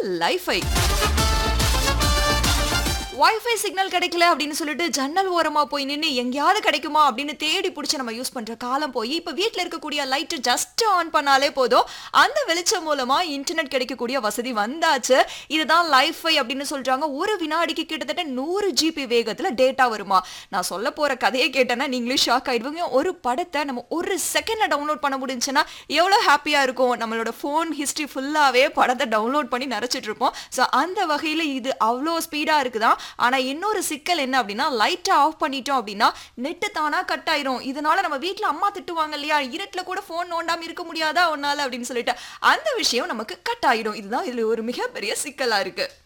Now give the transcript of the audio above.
லைஃபை wifi signal கிடைக்கல அப்படின்னு சொல்லிட்டு ஜன்னல் ஓரமா போய் நின்று எங்கேயாவது கிடைக்குமா அப்படின்னு தேடி பிடிச்சி நம்ம யூஸ் பண்ற காலம் போய் இப்ப வீட்ல இருக்கக்கூடிய லைட் ஜஸ்ட் ஆன் பண்ணாலே போதும் அந்த வெளிச்சம் மூலமா இன்டர்நெட் கிடைக்கக்கூடிய வசதி வந்தாச்சு இதுதான் லைஃபை அப்படின்னு சொல்றாங்க ஒரு வினாடிக்கு கிட்டத்தட்ட நூறு ஜிபி வேகத்துல டேட்டா வருமா நான் சொல்ல போற கதையை கேட்டேன்னா நீங்களும் ஷாக் ஆயிடுவீங்க ஒரு படத்தை நம்ம ஒரு செகண்ட்ல டவுன்லோட் பண்ண முடிஞ்சுன்னா எவ்வளவு ஹாப்பியா இருக்கும் நம்மளோட ஃபோன் ஹிஸ்டரி ஃபுல்லாவே படத்தை டவுன்லோட் பண்ணி நிறைச்சிட்டு இருப்போம் ஸோ அந்த வகையில இது அவ்வளோ ஸ்பீடா இருக்குதான் ஆனா இன்னொரு சிக்கல் என்ன அப்படின்னா லைட்டை ஆஃப் பண்ணிட்டோம் அப்படின்னா நெட்டு தானா கட் ஆயிரும் இதனால நம்ம வீட்ல அம்மா திட்டுவாங்க இல்லையா இருட்டுல கூட ஃபோன் நோண்டாம இருக்க முடியாதா உன்னால அப்படின்னு சொல்லிட்டு அந்த விஷயம் நமக்கு கட் ஆயிடும் இதுதான் இதுல ஒரு மிகப்பெரிய சிக்கலா இருக்கு